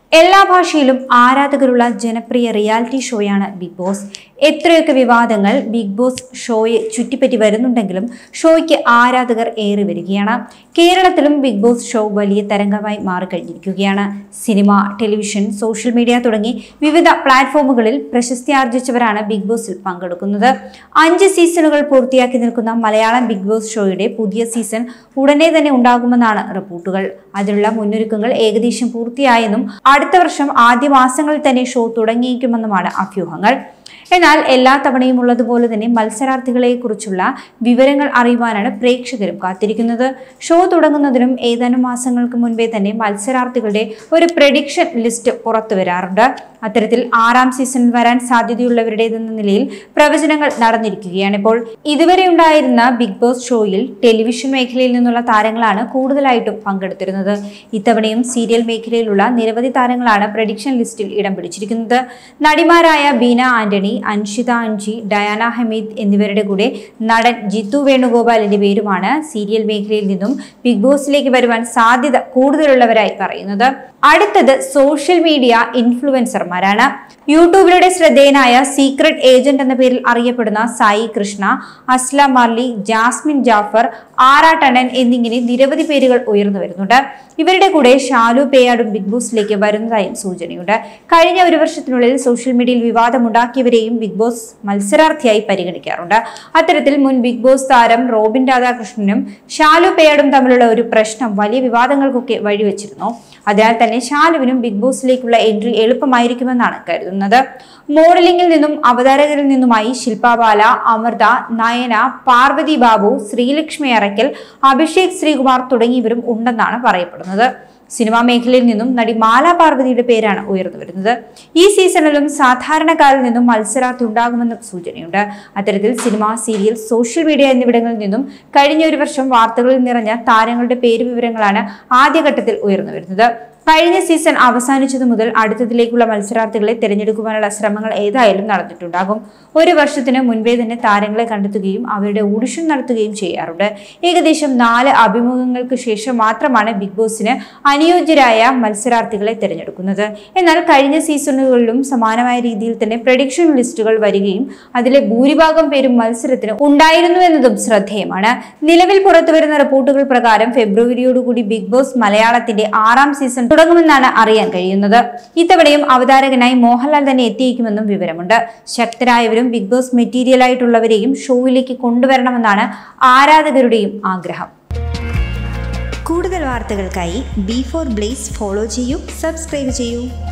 എല്ലാ ഭാഷയിലും ആരാധകരുള്ള ജനപ്രിയ റിയാലിറ്റി ഷോയാണ് ബിഗ് ബോസ് എത്രയൊക്കെ വിവാദങ്ങൾ ബിഗ് ബോസ് ഷോയെ ചുറ്റിപ്പറ്റി വരുന്നുണ്ടെങ്കിലും ഷോയ്ക്ക് ആരാധകർ ഏറി വരികയാണ് കേരളത്തിലും ബിഗ് ബോസ് ഷോ വലിയ തരംഗമായി മാറിക്കഴിഞ്ഞിരിക്കുകയാണ് സിനിമ ടെലിവിഷൻ സോഷ്യൽ മീഡിയ തുടങ്ങി വിവിധ പ്ലാറ്റ്ഫോമുകളിൽ പ്രശസ്തി ആർജിച്ചവരാണ് ബിഗ് ബോസിൽ പങ്കെടുക്കുന്നത് അഞ്ച് സീസണുകൾ പൂർത്തിയാക്കി നിൽക്കുന്ന മലയാളം ബിഗ് ബോസ് ഷോയുടെ പുതിയ സീസൺ ഉടനെ തന്നെ ഉണ്ടാകുമെന്നാണ് റിപ്പോർട്ടുകൾ അതിനുള്ള മുന്നൊരുക്കങ്ങൾ ഏകദേശം പൂർത്തിയായെന്നും അടുത്ത വർഷം ആദ്യ മാസങ്ങളിൽ തന്നെ ഷോ തുടങ്ങിയേക്കുമെന്നുമാണ് അഭ്യൂഹങ്ങൾ എന്നാൽ എല്ലാ തവണയും ഉള്ളതുപോലെ തന്നെ മത്സരാർത്ഥികളെ കുറിച്ചുള്ള വിവരങ്ങൾ അറിയുവാനാണ് പ്രേക്ഷകരും കാത്തിരിക്കുന്നത് ഷോ തുടങ്ങുന്നതിനും ഏതാനും മാസങ്ങൾക്ക് മുൻപേ തന്നെ മത്സരാർത്ഥികളുടെ ഒരു പ്രഡിക്ഷൻ ലിസ്റ്റ് പുറത്തു വരാറുണ്ട് അത്തരത്തിൽ ആറാം സീസണിൽ വരാൻ സാധ്യതയുള്ളവരുടേതെന്ന നിലയിൽ പ്രവചനങ്ങൾ നടന്നിരിക്കുകയാണ് ഇപ്പോൾ ഇതുവരെ ഉണ്ടായിരുന്ന ബിഗ് ബോസ് ഷോയിൽ ടെലിവിഷൻ മേഖലയിൽ നിന്നുള്ള താരങ്ങളാണ് കൂടുതലായിട്ടും പങ്കെടുത്തിരുന്നത് ഇത്തവണയും സീരിയൽ മേഖലയിലുള്ള നിരവധി താരങ്ങളാണ് പ്രഡിക്ഷൻ ലിസ്റ്റിൽ ഇടം പിടിച്ചിരിക്കുന്നത് നടിമാരായ ബീന ആന്റണി അൻഷിത അൻജി ഡയാന ഹമീദ് എന്നിവരുടെ കൂടെ നടൻ ജിത്തു വേണുഗോപാലിന്റെ പേരുമാണ് സീരിയൽ മേഖലയിൽ നിന്നും ബിഗ് ബോസിലേക്ക് വരുവാൻ സാധ്യത കൂടുതലുള്ളവരായി പറയുന്നത് അടുത്തത് സോഷ്യൽ മീഡിയ ഇൻഫ്ലുവൻസർമാരാണ് യൂട്യൂബിലൂടെ ശ്രദ്ധേയനായ സീക്രട്ട് ഏജന്റ് എന്ന പേരിൽ അറിയപ്പെടുന്ന സായി കൃഷ്ണ അസ്ല മാർലി ജാസ്മിൻ ജാഫർ ആറാട്ടണൻ എന്നിങ്ങനെ നിരവധി പേരുകൾ ഉയർന്നു വരുന്നുണ്ട് ഇവരുടെ കൂടെ ഷാലു പേയാടും ബിഗ് ബോസിലേക്ക് വരുന്നതായും സൂചനയുണ്ട് കഴിഞ്ഞ ഒരു വർഷത്തിനുള്ളിൽ സോഷ്യൽ മീഡിയയിൽ വിവാദമുണ്ടാക്കിയവരെയും ബിഗ് ബോസ് മത്സരാർത്ഥിയായി പരിഗണിക്കാറുണ്ട് അത്തരത്തിൽ മുൻ ബിഗ് ബോസ് താരം റോബിൻ രാധാകൃഷ്ണനും ഷാലു പേയാടും തമ്മിലുള്ള ഒരു പ്രശ്നം വലിയ വിവാദങ്ങൾക്കൊക്കെ വഴിവെച്ചിരുന്നു അതിനാൽ തന്നെ ഷാലുവിനും ബിഗ് ബോസിലേക്കുള്ള എൻട്രി എളുപ്പമായിരിക്കുമെന്നാണ് കരുതുന്നത് മോഡലിംഗിൽ നിന്നും അവതാരകരിൽ നിന്നുമായി ശില്പ ബാല അമൃത നയന പാർവതി ബാബു ശ്രീലക്ഷ്മി അറയ്ക്കൽ അഭിഷേക് ശ്രീകുമാർ തുടങ്ങിയവരും ഉണ്ടെന്നാണ് പറയപ്പെടുന്നത് സിനിമാ മേഖലയിൽ നിന്നും നടി മാല പാർവതിയുടെ പേരാണ് ഉയർന്നു വരുന്നത് ഈ സീസണിലും സാധാരണക്കാരിൽ നിന്നും മത്സരാർത്ഥി ഉണ്ടാകുമെന്നും സൂചനയുണ്ട് അത്തരത്തിൽ സിനിമ സീരിയൽ സോഷ്യൽ മീഡിയ എന്നിവിടങ്ങളിൽ നിന്നും കഴിഞ്ഞ ഒരു വർഷം വാർത്തകളിൽ നിറഞ്ഞ താരങ്ങളുടെ പേര് വിവരങ്ങളാണ് ആദ്യഘട്ടത്തിൽ ഉയർന്നു വരുന്നത് കഴിഞ്ഞ സീസൺ അവസാനിച്ചതു മുതൽ അടുത്തതിലേക്കുള്ള മത്സരാർത്ഥികളെ തിരഞ്ഞെടുക്കുവാനുള്ള ശ്രമങ്ങൾ ഏതായാലും നടന്നിട്ടുണ്ടാകും ഒരു വർഷത്തിന് മുൻപേ തന്നെ താരങ്ങളെ കണ്ടെത്തുകയും അവരുടെ ഓഡിഷൻ നടത്തുകയും ചെയ്യാറുണ്ട് ഏകദേശം നാല് അഭിമുഖങ്ങൾക്ക് ശേഷം മാത്രമാണ് ബിഗ് ബോസിന് അനുയോജ്യരായ മത്സരാർത്ഥികളെ തിരഞ്ഞെടുക്കുന്നത് എന്നാൽ കഴിഞ്ഞ സീസണുകളിലും സമാനമായ രീതിയിൽ തന്നെ പ്രഡിക്ഷൻ ലിസ്റ്റുകൾ വരികയും അതിലെ ഭൂരിഭാഗം പേരും മത്സരത്തിന് ഉണ്ടായിരുന്നു എന്നതും ശ്രദ്ധേയമാണ് നിലവിൽ പുറത്തുവരുന്ന റിപ്പോർട്ടുകൾ പ്രകാരം ഫെബ്രുവരിയോടുകൂടി ബിഗ് ബോസ് മലയാളത്തിന്റെ ആറാം സീസൺ തുടങ്ങുമെന്നാണ് അറിയാൻ കഴിയുന്നത് ഇത്തവണയും അവതാരകനായി മോഹൻലാൽ തന്നെ എത്തിയേക്കുമെന്നും വിവരമുണ്ട് ശക്തരായവരും ബിഗ് ബോസ് മെറ്റീരിയൽ ആയിട്ടുള്ളവരെയും ഷോയിലേക്ക് കൊണ്ടുവരണമെന്നാണ് ആരാധകരുടെയും ആഗ്രഹം കൂടുതൽ വാർത്തകൾക്കായി ബി ഫോർ ബ്ലേസ് ഫോളോ ചെയ്യൂ സബ്സ്ക്രൈബ് ചെയ്യൂ